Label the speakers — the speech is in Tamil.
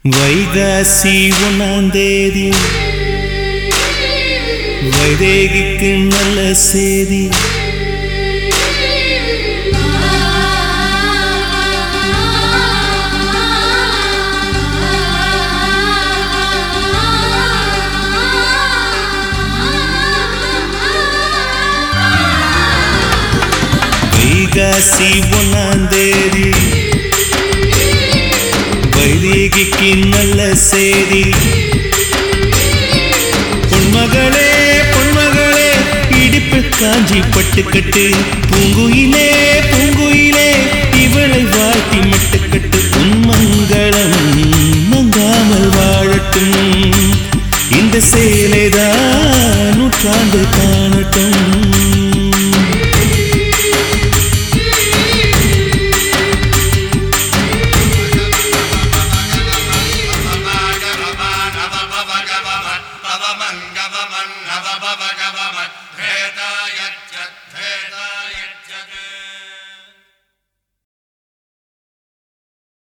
Speaker 1: வைகாசி ஒன்னாம் தேதி வைதேகிக்கு நல்ல செய்தி வைகாசி ஒன்னாம் தேதி வைதேகிக்கு நல்ல செய்தி பொன்மகளே பொன்மகளே இடிப்பில் காஞ்சி பட்டுக்கட்டு பூங்குயிலே பூங்குயிலே இவளை வாழ்த்தி மட்டுக்கட்டு உன்மங்களம் மங்காமல் வாழட்டும் இந்த சேலைதான் நூற்றாண்டு காணட்டும்
Speaker 2: Bhagavan, Bhavaman, Gavaman, Navabhagavan, Vedayat